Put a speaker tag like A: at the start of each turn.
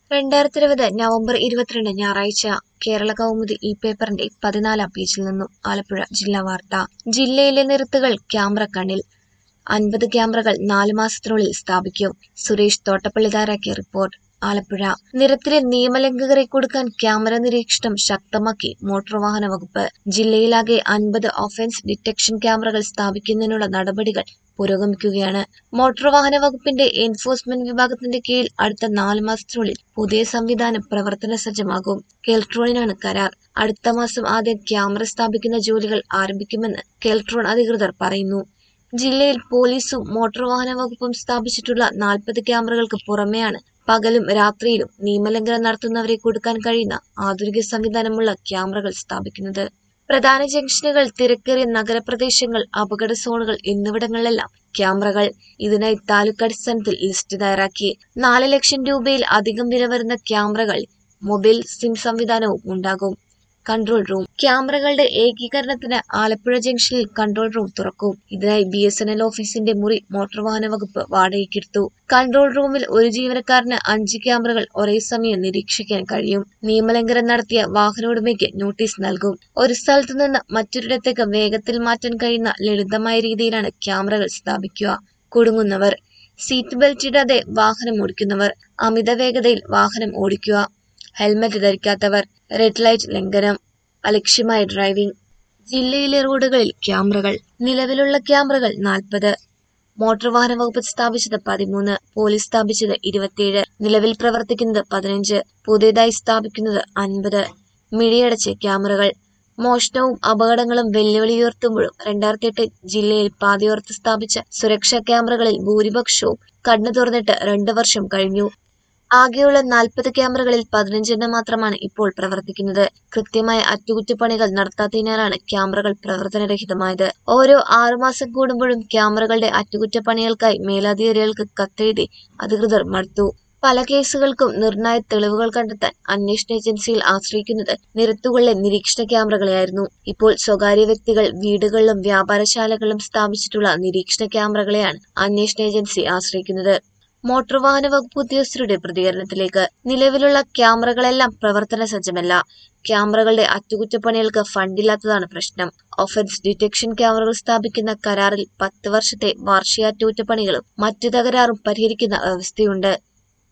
A: രണ്ടായിരത്തി ഇരുപത് നവംബർ ഇരുപത്തിരണ്ട് ഞായറാഴ്ച കേരള കൗമുദി ഈ പേപ്പറിന്റെ പതിനാലാം പേജിൽ നിന്നും ആലപ്പുഴ ജില്ലാ വാർത്ത ജില്ലയിലെ നിരത്തുകൾ ക്യാമറ കണ്ണിൽ അൻപത് ക്യാമറകൾ നാല് മാസത്തിനുള്ളിൽ സ്ഥാപിക്കും സുരേഷ് തോട്ടപ്പള്ളി തയ്യാറാക്കിയ റിപ്പോർട്ട് ആലപ്പുഴ നിരത്തിലെ നിയമലംഘകരെ കൊടുക്കാൻ ക്യാമറ നിരീക്ഷണം ശക്തമാക്കി മോട്ടോർ വാഹന വകുപ്പ് ജില്ലയിലാകെ അൻപത് ഒഫൻസ് ഡിറ്റക്ഷൻ ക്യാമറകൾ സ്ഥാപിക്കുന്നതിനുള്ള നടപടികൾ പുരോഗമിക്കുകയാണ് മോട്ടോർ വാഹന വകുപ്പിന്റെ എൻഫോഴ്സ്മെന്റ് വിഭാഗത്തിന്റെ കീഴിൽ അടുത്ത നാല് മാസത്തിനുള്ളിൽ പുതിയ സംവിധാനം പ്രവർത്തന സജ്ജമാകും കെൽട്രോണിനാണ് കരാർ അടുത്ത മാസം ആദ്യം ക്യാമറ സ്ഥാപിക്കുന്ന ജോലികൾ ആരംഭിക്കുമെന്ന് കെൽട്രോൺ അധികൃതർ പറയുന്നു ജില്ലയിൽ പോലീസും മോട്ടോർ വാഹന വകുപ്പും സ്ഥാപിച്ചിട്ടുള്ള നാൽപ്പത് ക്യാമറകൾക്ക് പുറമെയാണ് പകലും രാത്രിയിലും നിയമലംഘനം നടത്തുന്നവരെ കൊടുക്കാൻ കഴിയുന്ന ആധുനിക സംവിധാനമുള്ള ക്യാമറകൾ സ്ഥാപിക്കുന്നത് പ്രധാന ജംഗ്ഷനുകൾ തിരക്കേറിയ നഗരപ്രദേശങ്ങൾ അപകട സോണുകൾ എന്നിവിടങ്ങളിലെല്ലാം ക്യാമറകൾ ഇതിനായി താലൂക്ക് അടിസ്ഥാനത്തിൽ ലിസ്റ്റ് തയ്യാറാക്കി നാല് ലക്ഷം രൂപയിൽ അധികം വില വരുന്ന ക്യാമറകൾ മൊബൈൽ സിം സംവിധാനവും ഉണ്ടാകും കൺട്രോൾ റൂം ക്യാമറകളുടെ ഏകീകരണത്തിന് ആലപ്പുഴ ജംഗ്ഷനിൽ കൺട്രോൾ റൂം തുറക്കും ഇതിനായി ബി എസ് എൻ എൽ ഓഫീസിന്റെ മുറി മോട്ടോർ വാഹന വകുപ്പ് വാടകയ്ക്കെടുത്തു കൺട്രോൾ റൂമിൽ ഒരു ജീവനക്കാരന് അഞ്ച് ക്യാമറകൾ ഒരേ സമയം നിരീക്ഷിക്കാൻ കഴിയും നിയമലംഘനം നടത്തിയ വാഹന ഉടമയ്ക്ക് നോട്ടീസ് നൽകും ഒരു സ്ഥലത്തു നിന്ന് മറ്റൊരിടത്തേക്ക് വേഗത്തിൽ മാറ്റാൻ കഴിയുന്ന ലളിതമായ രീതിയിലാണ് ക്യാമറകൾ സ്ഥാപിക്കുക കുടുങ്ങുന്നവർ സീറ്റ് ബെൽറ്റ് ഇടാതെ വാഹനം ഓടിക്കുന്നവർ അമിത വേഗതയിൽ വാഹനം ഓടിക്കുക ഹെൽമറ്റ് ധരിക്കാത്തവർ റെഡ് ലൈറ്റ് ലംഘനം അലക്ഷ്യമായ ഡ്രൈവിംഗ് ജില്ലയിലെ റോഡുകളിൽ ക്യാമറകൾ നിലവിലുള്ള ക്യാമറകൾ നാൽപ്പത് മോട്ടോർ വാഹന വകുപ്പ് സ്ഥാപിച്ചത് പതിമൂന്ന് പോലീസ് സ്ഥാപിച്ചത് ഇരുപത്തിയേഴ് നിലവിൽ പ്രവർത്തിക്കുന്നത് പതിനഞ്ച് പുതിയതായി സ്ഥാപിക്കുന്നത് അൻപത് മിഴിയടച്ച് ക്യാമറകൾ മോഷണവും അപകടങ്ങളും വെല്ലുവിളി ഉയർത്തുമ്പോഴും രണ്ടായിരത്തി എട്ട് ജില്ലയിൽ പാതയോർത്ത് സ്ഥാപിച്ച സുരക്ഷാ ക്യാമറകളിൽ ഭൂരിപക്ഷവും കണ്ണു തുറന്നിട്ട് രണ്ടു വർഷം കഴിഞ്ഞു ആകെയുള്ള നാൽപ്പത് ക്യാമറകളിൽ പതിനഞ്ചെണ്ണം മാത്രമാണ് ഇപ്പോൾ പ്രവർത്തിക്കുന്നത് കൃത്യമായ അറ്റകുറ്റപ്പണികൾ നടത്താത്തതിനാലാണ് ക്യാമറകൾ പ്രവർത്തനരഹിതമായത് ഓരോ ആറുമാസം കൂടുമ്പോഴും ക്യാമറകളുടെ അറ്റകുറ്റപ്പണികൾക്കായി മേലധികാരികൾക്ക് കത്തെഴുതി അധികൃതർ മടുത്തു പല കേസുകൾക്കും നിർണായക തെളിവുകൾ കണ്ടെത്താൻ അന്വേഷണ ഏജൻസിയിൽ ആശ്രയിക്കുന്നത് നിരത്തുകളിലെ നിരീക്ഷണ ക്യാമറകളെയായിരുന്നു ഇപ്പോൾ സ്വകാര്യ വ്യക്തികൾ വീടുകളിലും വ്യാപാരശാലകളിലും സ്ഥാപിച്ചിട്ടുള്ള നിരീക്ഷണ ക്യാമറകളെയാണ് അന്വേഷണ ഏജൻസി ആശ്രയിക്കുന്നത് മോട്ടോർ വാഹന വകുപ്പ് ഉദ്യോഗസ്ഥരുടെ പ്രതികരണത്തിലേക്ക് നിലവിലുള്ള ക്യാമറകളെല്ലാം പ്രവർത്തന സജ്ജമല്ല ക്യാമറകളുടെ അറ്റകുറ്റപ്പണികൾക്ക് ഫണ്ടില്ലാത്തതാണ് പ്രശ്നം ഒഫൻസ് ഡിറ്റക്ഷൻ ക്യാമറകൾ സ്ഥാപിക്കുന്ന കരാറിൽ പത്ത് വർഷത്തെ വാർഷിക അറ്റകുറ്റപ്പണികളും മറ്റു തകരാറും പരിഹരിക്കുന്ന വ്യവസ്ഥയുണ്ട്